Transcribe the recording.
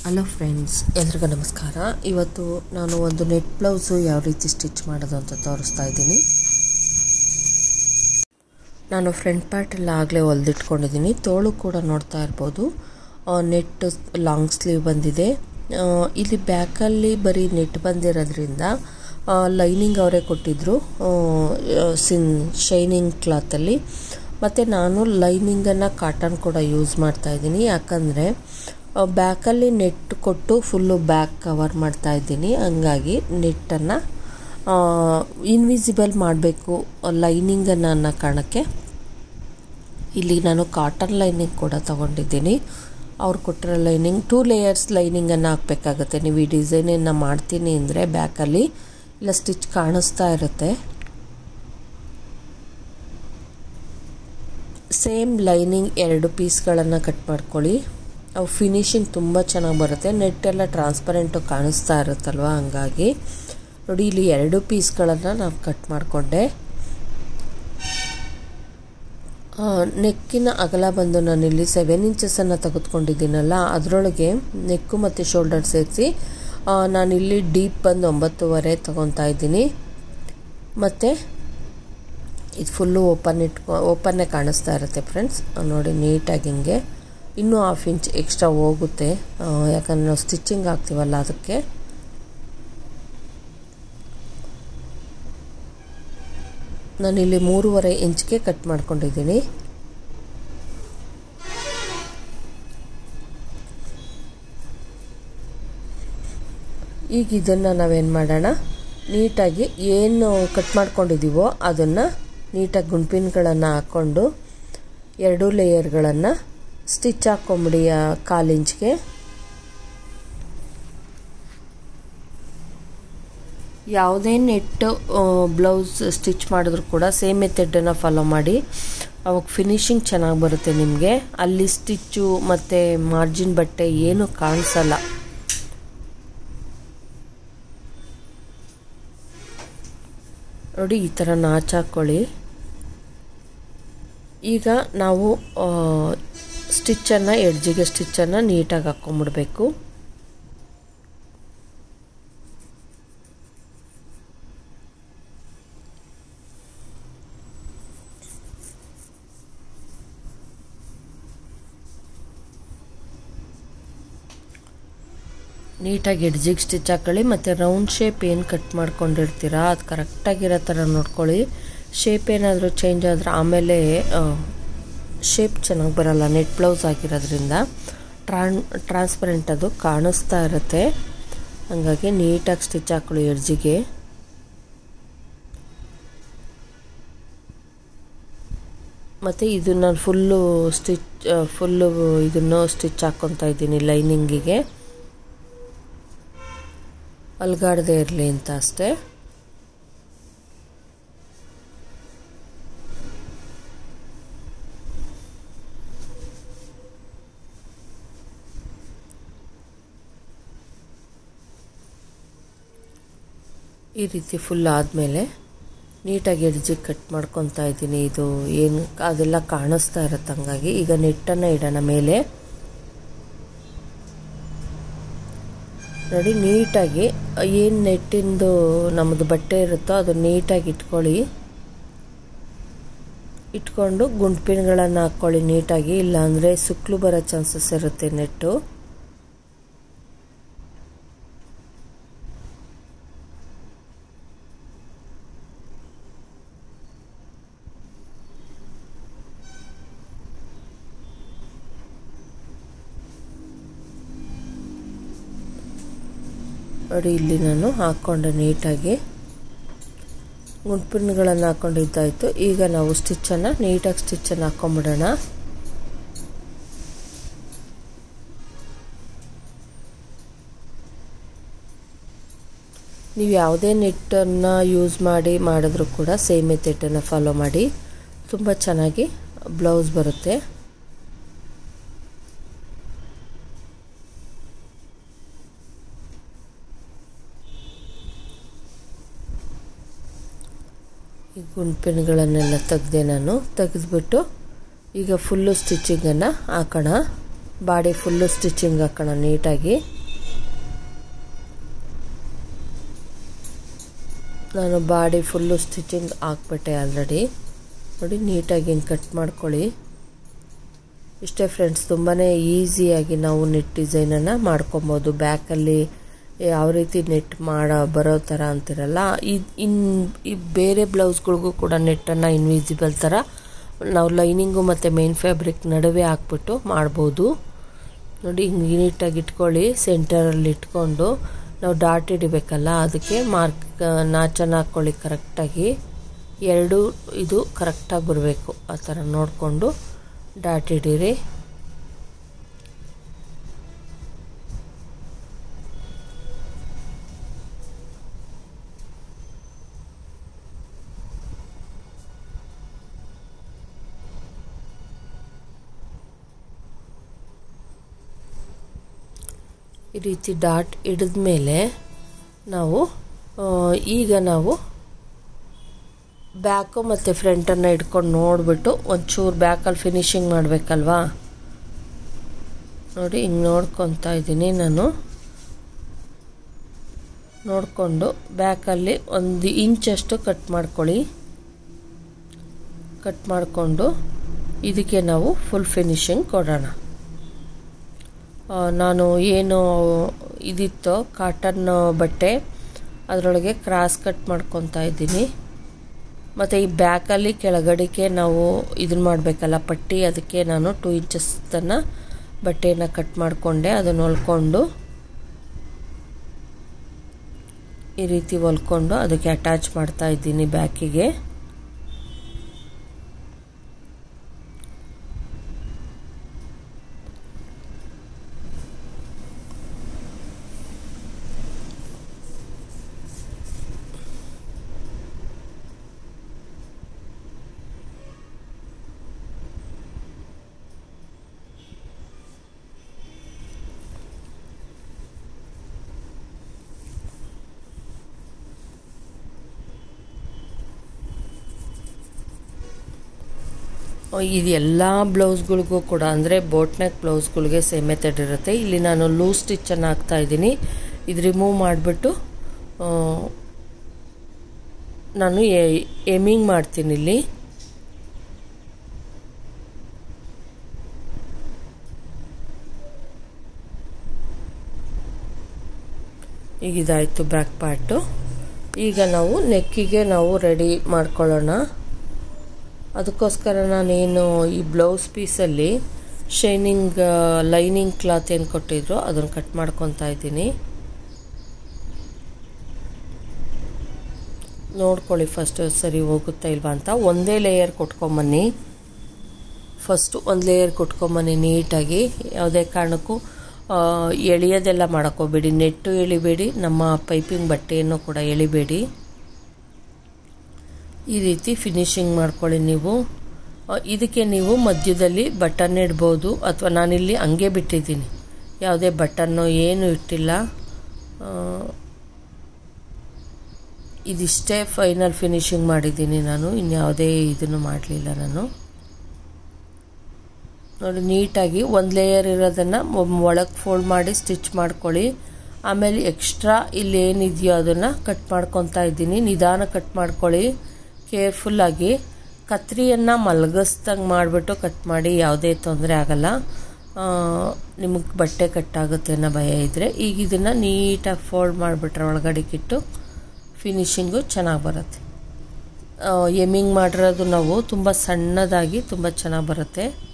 hello friends ಎಲ್ರಿಗೂ ನಮಸ್ಕಾರ ಇವತ್ತು ನಾನು ಒಂದು ನೆಟ್ ಬ್ಲೌಸು ಯಾವ ರೀತಿ ಸ್ಟಿಚ್ ಮಾಡೋದು ಅಂತ ತೋರಿಸ್ತಾ ಇದ್ದೀನಿ ನಾನು ಫ್ರಂಟ್ ಪಾರ್ಟ್ ಎಲ್ಲ ಆಗಲೇ ಹೊಲ್ದಿಟ್ಕೊಂಡಿದ್ದೀನಿ ತೋಳು ಕೂಡ ನೋಡ್ತಾ ಇರ್ಬೋದು ನೆಟ್ ಲಾಂಗ್ ಸ್ಲೀವ್ ಬಂದಿದೆ ಆ, ಇಲ್ಲಿ ಬ್ಯಾಕಲ್ಲಿ ಬರೀ ನೆಟ್ ಬಂದಿರೋದ್ರಿಂದ ಲೈನಿಂಗ್ ಅವರೇ ಕೊಟ್ಟಿದ್ದರು ಸಿನ್ ಶೈನಿಂಗ್ ಕ್ಲಾತಲ್ಲಿ ಮತ್ತು ನಾನು ಲೈನಿಂಗನ್ನು ಕಾಟನ್ ಕೂಡ ಯೂಸ್ ಮಾಡ್ತಾ ಇದ್ದೀನಿ ಯಾಕಂದರೆ ಬ್ಯಾಕಲ್ಲಿ ನೆಟ್ ಕೊಟ್ಟು ಫುಲ್ಲು ಬ್ಯಾಕ್ ಕವರ್ ಮಾಡ್ತಾ ಇದ್ದೀನಿ ಹಂಗಾಗಿ ನೆಟ್ಟನ್ನು ಇನ್ವಿಸಿಬಲ್ ಮಾಡಬೇಕು ಲೈನಿಂಗನ್ನು ಅನ್ನೋ ಕಾರಣಕ್ಕೆ ಇಲ್ಲಿ ನಾನು ಕಾಟನ್ ಲೈನಿಂಗ್ ಕೂಡ ತಗೊಂಡಿದ್ದೀನಿ ಅವ್ರು ಕೊಟ್ಟಿರೋ ಲೈನಿಂಗ್ ಟೂ ಲೇಯರ್ಸ್ ಲೈನಿಂಗನ್ನು ಹಾಕಬೇಕಾಗುತ್ತೆ ನೀವು ಈ ಡಿಸೈನನ್ನು ಮಾಡ್ತೀನಿ ಅಂದರೆ ಬ್ಯಾಕಲ್ಲಿ ಇಲ್ಲ ಸ್ಟಿಚ್ ಕಾಣಿಸ್ತಾ ಇರುತ್ತೆ ಸೇಮ್ ಲೈನಿಂಗ್ ಎರಡು ಪೀಸ್ಗಳನ್ನು ಕಟ್ ಮಾಡ್ಕೊಳ್ಳಿ ಅವು ಫಿನಿಶಿಂಗ್ ತುಂಬ ಚೆನ್ನಾಗಿ ಬರುತ್ತೆ ನೆಟ್ಟೆಲ್ಲ ಟ್ರಾನ್ಸ್ಪರೆಂಟು ಕಾಣಿಸ್ತಾ ಇರುತ್ತಲ್ವ ಹಂಗಾಗಿ ನೋಡಿ ಇಲ್ಲಿ ಎರಡು ಪೀಸ್ಗಳನ್ನು ನಾನು ಕಟ್ ಮಾಡಿಕೊಂಡೆ ನೆಕ್ಕಿನ ಅಗಲ ಬಂದು ನಾನಿಲ್ಲಿ ಸೆವೆನ್ ಇಂಚಸನ್ನು ತೆಗೆದುಕೊಂಡಿದ್ದೀನಲ್ಲ ಅದರೊಳಗೆ ನೆಕ್ಕು ಮತ್ತು ಶೋಲ್ಡರ್ ಸೇರಿಸಿ ನಾನಿಲ್ಲಿ ಡೀಪ್ ಬಂದು ಒಂಬತ್ತುವರೆ ತಗೊತಾ ಇದ್ದೀನಿ ಮತ್ತು ಇದು ಫುಲ್ಲು ಓಪನ್ ಇಟ್ಕೊ ಓಪನ್ನೇ ಕಾಣಿಸ್ತಾ ಇರುತ್ತೆ ಫ್ರೆಂಡ್ಸ್ ನೋಡಿ ನೀಟಾಗಿ ಹಿಂಗೆ ಇನ್ನೂ ಹಾಫ್ ಇಂಚ್ ಎಕ್ಸ್ಟ್ರಾ ಹೋಗುತ್ತೆ ಯಾಕಂದರೆ ನಾವು ಸ್ಟಿಚಿಂಗ್ ಆಗ್ತೀವಲ್ಲ ಅದಕ್ಕೆ ನಾನಿಲ್ಲಿ ಮೂರುವರೆ ಇಂಚ್ಗೆ ಕಟ್ ಮಾಡ್ಕೊಂಡಿದ್ದೀನಿ ಈಗ ಇದನ್ನು ನಾವೇನು ಮಾಡೋಣ ನೀಟಾಗಿ ಏನು ಕಟ್ ಮಾಡ್ಕೊಂಡಿದ್ದೀವೋ ಅದನ್ನು ನೀಟಾಗಿ ಗುಂಪಿನ್ಗಳನ್ನು ಹಾಕ್ಕೊಂಡು ಎರಡು ಲೇಯರ್ಗಳನ್ನು ಸ್ಟಿಚ್ ಹಾಕ್ಕೊಂಬಿಡಿ ಕಾಲು ಇಂಚ್ಗೆ ಯಾವುದೇ ನೆಟ್ ಬ್ಲೌಸ್ ಸ್ಟಿಚ್ ಮಾಡಿದ್ರು ಕೂಡ ಸೇಮ್ ಮೆಥಡನ್ನು ಫಾಲೋ ಮಾಡಿ ಅವಾಗ ಫಿನಿಶಿಂಗ್ ಚೆನ್ನಾಗಿ ಬರುತ್ತೆ ನಿಮಗೆ ಅಲ್ಲಿ ಸ್ಟಿಚ್ಚು ಮತ್ತು ಮಾರ್ಜಿನ್ ಬಟ್ಟೆ ಏನು ಕಾಣಿಸಲ್ಲ ನೋಡಿ ಈ ಥರ ನಾಚ್ ಹಾಕ್ಕೊಳ್ಳಿ ಈಗ ನಾವು ಸ್ಟಿಚ್ಚನ್ನು ಎಡ್ಜಿಗೆ ಸ್ಟಿಚ್ಚನ್ನು ನೀಟಾಗಿ ಹಾಕ್ಕೊಂಬಿಡ್ಬೇಕು ನೀಟಾಗಿ ಎಡ್ಜಿಗೆ ಸ್ಟಿಚ್ ಹಾಕೊಳ್ಳಿ ಮತ್ತು ರೌಂಡ್ ಶೇಪ್ ಏನು ಕಟ್ ಮಾಡ್ಕೊಂಡಿರ್ತೀರ ಅದು ಕರೆಕ್ಟಾಗಿರೋ ಥರ ನೋಡ್ಕೊಳ್ಳಿ ಶೇಪ್ ಏನಾದರೂ ಚೇಂಜ್ ಆದರೆ ಆಮೇಲೆ ಶೇಪ್ ಚೆನ್ನಾಗಿ ಬರಲ್ಲ ನೆಟ್ ಬ್ಲೌಸ್ ಆಗಿರೋದ್ರಿಂದ ಟ್ರಾನ್ ಟ್ರಾನ್ಸ್ಪರೆಂಟ್ ಅದು ಕಾಣಿಸ್ತಾ ಇರುತ್ತೆ ಹಾಗಾಗಿ ನೀಟಾಗಿ ಸ್ಟಿಚ್ ಹಾಕೊಳ್ಳಿ ಎಡ್ಜಿಗೆ ಮತ್ತು ಇದು ನಾನು ಫುಲ್ಲು ಸ್ಟಿಚ್ ಫುಲ್ಲು ಇದನ್ನು ಸ್ಟಿಚ್ ಹಾಕ್ಕೊತಾ ಇದ್ದೀನಿ ಲೈನಿಂಗಿಗೆ ಅಲ್ಗಾಡದೆ ಇರಲಿ ಅಂತ ಅಷ್ಟೇ ಈ ರೀತಿ ಫುಲ್ ಆದಮೇಲೆ ನೀಟಾಗಿ ಎಡ್ಜಿಗೆ ಕಟ್ ಮಾಡ್ಕೊತಾ ಇದ್ದೀನಿ ಇದು ಏನು ಅದೆಲ್ಲ ಕಾಣಿಸ್ತಾ ಇರುತ್ತೆ ಹಂಗಾಗಿ ಈಗ ನೆಟ್ಟನ್ನು ಇಡೋಣ ಮೇಲೆ ನೋಡಿ ನೀಟಾಗಿ ಏನು ನೆಟ್ಟಿಂದು ನಮ್ಮದು ಬಟ್ಟೆ ಇರುತ್ತೋ ಅದು ನೀಟಾಗಿ ಇಟ್ಕೊಳ್ಳಿ ಇಟ್ಕೊಂಡು ಗುಂಡ್ಪಿನ್ಗಳನ್ನು ಹಾಕ್ಕೊಳ್ಳಿ ನೀಟಾಗಿ ಇಲ್ಲಾಂದರೆ ಸುಕ್ಲು ಬರೋ ಚಾನ್ಸಸ್ ಇರುತ್ತೆ ನೆಟ್ಟು ನೋಡಿ ಇಲ್ಲಿ ನಾನು ಹಾಕ್ಕೊಂಡೆ ನೀಟಾಗಿ ಗುಂಡ್ಪಿನ್ಗಳನ್ನು ಹಾಕ್ಕೊಂಡಿದ್ದಾಯಿತು ಈಗ ನಾವು ಸ್ಟಿಚ್ಚನ್ನು ನೀಟಾಗಿ ಸ್ಟಿಚ್ಚನ್ನು ಹಾಕ್ಕೊಂಬಿಡೋಣ ನೀವು ಯಾವುದೇ ನೆಟ್ಟನ್ನು ಯೂಸ್ ಮಾಡಿ ಮಾಡಿದ್ರೂ ಕೂಡ ಸೇಮ್ ಮೆಥಡನ್ನು ಫಾಲೋ ಮಾಡಿ ತುಂಬ ಚೆನ್ನಾಗಿ ಬ್ಲೌಸ್ ಬರುತ್ತೆ ಈ ಗುಂಡ್ಪಿನ್ಗಳನ್ನೆಲ್ಲ ತೆಗೆದೆ ನಾನು ತೆಗೆದ್ಬಿಟ್ಟು ಈಗ ಫುಲ್ಲು ಸ್ಟಿಚಿಂಗನ್ನು ಹಾಕೋಣ ಬಾಡಿ ಫುಲ್ಲು ಸ್ಟಿಚಿಂಗ್ ಹಾಕೋಣ ನೀಟಾಗಿ ನಾನು ಬಾಡಿ ಫುಲ್ಲು ಸ್ಟಿಚಿಂಗ್ ಹಾಕ್ಬಿಟ್ಟೆ ಆಲ್ರೆಡಿ ನೋಡಿ ನೀಟಾಗಿ ಹಿಂಗೆ ಕಟ್ ಮಾಡ್ಕೊಳ್ಳಿ ಇಷ್ಟೇ ಫ್ರೆಂಡ್ಸ್ ತುಂಬಾ ಈಸಿಯಾಗಿ ನಾವು ನೆಟ್ ಡಿಸೈನನ್ನು ಮಾಡ್ಕೊಬೋದು ಬ್ಯಾಕಲ್ಲಿ ಯಾವ ರೀತಿ ನೆಟ್ ಮಾಡೋ ಬರೋ ಥರ ಅಂತಿರಲ್ಲ ಇದು ಇನ್ನು ಈ ಬೇರೆ ಬ್ಲೌಸ್ಗಳಿಗೂ ಕೂಡ ನೆಟ್ಟನ್ನು ಇನ್ವಿಸಿಬಲ್ ಥರ ನಾವು ಲೈನಿಂಗು ಮತ್ತು ಮೇನ್ ಫ್ಯಾಬ್ರಿಕ್ ನಡುವೆ ಹಾಕ್ಬಿಟ್ಟು ಮಾಡ್ಬೋದು ನೋಡಿ ಹಿಂಗೆ ನೀಟಾಗಿ ಇಟ್ಕೊಳ್ಳಿ ಸೆಂಟರಲ್ಲಿ ಇಟ್ಕೊಂಡು ನಾವು ಡಾಟ್ ಹಿಡಿಬೇಕಲ್ಲ ಅದಕ್ಕೆ ಮಾರ್ಕ್ ನಾಚನ ಹಾಕ್ಕೊಳ್ಳಿ ಕರೆಕ್ಟಾಗಿ ಎರಡು ಇದು ಕರೆಕ್ಟಾಗಿ ಬರಬೇಕು ಆ ಥರ ನೋಡಿಕೊಂಡು ಡಾಟ್ ಹಿಡೀರಿ ಈ ರೀತಿ ಡಾಟ್ ಹಿಡಿದ ಮೇಲೆ ನಾವು ಈಗ ನಾವು ಬ್ಯಾಕು ಮತ್ತು ಫ್ರಂಟನ್ನು ಇಟ್ಕೊಂಡು ನೋಡಿಬಿಟ್ಟು ಒಂಚೂರು ಬ್ಯಾಕಲ್ಲಿ ಫಿನಿಶಿಂಗ್ ಮಾಡಬೇಕಲ್ವಾ ನೋಡಿ ಹಿಂಗೆ ನೋಡ್ಕೊತಾ ಇದ್ದೀನಿ ನಾನು ನೋಡಿಕೊಂಡು ಬ್ಯಾಕಲ್ಲಿ ಒಂದು ಇಂಚಷ್ಟು ಕಟ್ ಮಾಡ್ಕೊಳ್ಳಿ ಕಟ್ ಮಾಡಿಕೊಂಡು ಇದಕ್ಕೆ ನಾವು ಫುಲ್ ಫಿನಿಶಿಂಗ್ ಕೊಡೋಣ ನಾನು ಏನು ಇದಿತ್ತೋ ಕಾಟನ್ ಬಟ್ಟೆ ಅದರೊಳಗೆ ಕ್ರಾಸ್ ಕಟ್ ಮಾಡ್ಕೊತಾ ಇದ್ದೀನಿ ಮತ್ತು ಈ ಬ್ಯಾಕಲ್ಲಿ ಕೆಳಗಡೆಗೆ ನಾವು ಇದನ್ನ ಮಾಡಬೇಕಲ್ಲ ಪಟ್ಟಿ ಅದಕ್ಕೆ ನಾನು ಟೂ ಇಂಚಸ್ತನ್ನು ಬಟ್ಟೆಯನ್ನು ಕಟ್ ಮಾಡಿಕೊಂಡೆ ಅದನ್ನು ಹೊಲ್ಕೊಂಡು ಈ ರೀತಿ ಹೊಲ್ಕೊಂಡು ಅದಕ್ಕೆ ಅಟ್ಯಾಚ್ ಮಾಡ್ತಾ ಇದ್ದೀನಿ ಬ್ಯಾಕಿಗೆ ಇದು ಎಲ್ಲ ಬ್ಲೌಸ್ಗಳಿಗೂ ಕೂಡ ಅಂದರೆ ಬೋಟ್ ನೆಕ್ ಬ್ಲೌಸ್ಗಳಿಗೆ ಸೇಮ್ ಮೆಥಡ್ ಇರುತ್ತೆ ಇಲ್ಲಿ ನಾನು ಲೂಸ್ ಸ್ಟಿಚ್ಚನ್ನು ಹಾಕ್ತಾ ಇದ್ದೀನಿ ಇದು ರಿಮೂವ್ ಮಾಡಿಬಿಟ್ಟು ನಾನು ಎಮಿಂಗ್ ಮಾಡ್ತೀನಿ ಇಲ್ಲಿ ಈಗ ಇದಾಯಿತು ಬ್ಯಾಕ್ ಪಾರ್ಟು ಈಗ ನಾವು ನೆಕ್ಕಿಗೆ ನಾವು ರೆಡಿ ಮಾಡ್ಕೊಳ್ಳೋಣ ಅದಕ್ಕೋಸ್ಕರ ನಾನೇನು ಈ ಬ್ಲೌಸ್ ಪೀಸಲ್ಲಿ ಶೈನಿಂಗ್ ಲೈನಿಂಗ್ ಕ್ಲಾತ್ ಏನು ಕೊಟ್ಟಿದ್ರು ಅದನ್ನು ಕಟ್ ಮಾಡ್ಕೊತಾ ಇದ್ದೀನಿ ನೋಡ್ಕೊಳ್ಳಿ ಫಸ್ಟ್ ಸರಿ ಹೋಗುತ್ತಾ ಇಲ್ವಾ ಅಂತ ಒಂದೇ ಲೇಯರ್ ಕೊಟ್ಕೊಂಬನ್ನಿ ಫಸ್ಟು ಒಂದು ಲೇಯರ್ ಕೊಟ್ಕೊಂಬನ್ನಿ ನೀಟಾಗಿ ಯಾವುದೇ ಕಾರಣಕ್ಕೂ ಎಳೆಯೋದೆಲ್ಲ ಮಾಡೋಕ್ಕೋಗ್ಬೇಡಿ ನೆಟ್ಟು ಎಳಿಬೇಡಿ ನಮ್ಮ ಪೈಪಿಂಗ್ ಬಟ್ಟೆಯನ್ನು ಕೂಡ ಎಳಿಬೇಡಿ ಈ ರೀತಿ ಫಿನಿಶಿಂಗ್ ಮಾಡ್ಕೊಳ್ಳಿ ನೀವು ಇದಕ್ಕೆ ನೀವು ಮಧ್ಯದಲ್ಲಿ ಬಟನ್ ಇಡ್ಬೋದು ಅಥವಾ ನಾನಿಲ್ಲಿ ಹಂಗೆ ಬಿಟ್ಟಿದ್ದೀನಿ ಯಾವುದೇ ಬಟನ್ನು ಏನು ಇಟ್ಟಿಲ್ಲ ಇದಿಷ್ಟೇ ಫೈನಲ್ ಫಿನಿಶಿಂಗ್ ಮಾಡಿದ್ದೀನಿ ನಾನು ಇನ್ಯಾವುದೇ ಇದನ್ನು ಮಾಡಲಿಲ್ಲ ನಾನು ನೋಡಿ ನೀಟಾಗಿ ಒಂದು ಲೇಯರ್ ಇರೋದನ್ನು ಒಳಗೆ ಫೋಲ್ಡ್ ಮಾಡಿ ಸ್ಟಿಚ್ ಮಾಡ್ಕೊಳ್ಳಿ ಆಮೇಲೆ ಎಕ್ಸ್ಟ್ರಾ ಇಲ್ಲಿ ಏನಿದೆಯೋ ಅದನ್ನು ಕಟ್ ಮಾಡ್ಕೊತಾ ಇದ್ದೀನಿ ನಿಧಾನ ಕಟ್ ಮಾಡ್ಕೊಳ್ಳಿ ಕೇರ್ಫುಲ್ಲಾಗಿ ಕತ್ರಿಯನ್ನು ಮಲಗಿಸ್ದಂಗೆ ಮಾಡಿಬಿಟ್ಟು ಕಟ್ ಮಾಡಿ ಯಾವುದೇ ತೊಂದರೆ ಆಗಲ್ಲ ನಿಮಗೆ ಬಟ್ಟೆ ಕಟ್ಟಾಗುತ್ತೆ ಅನ್ನೋ ಭಯ ಇದ್ದರೆ ಈಗ ಇದನ್ನು ನೀಟಾಗಿ ಫೋಲ್ಡ್ ಮಾಡಿಬಿಟ್ರೆ ಒಳಗಡೆಗಿಟ್ಟು ಫಿನಿಶಿಂಗು ಚೆನ್ನಾಗಿ ಬರುತ್ತೆ ಎಮ್ಮಿಂಗ್ ಮಾಡಿರೋದು ನಾವು ತುಂಬ ಸಣ್ಣದಾಗಿ ತುಂಬ ಚೆನ್ನಾಗಿ ಬರುತ್ತೆ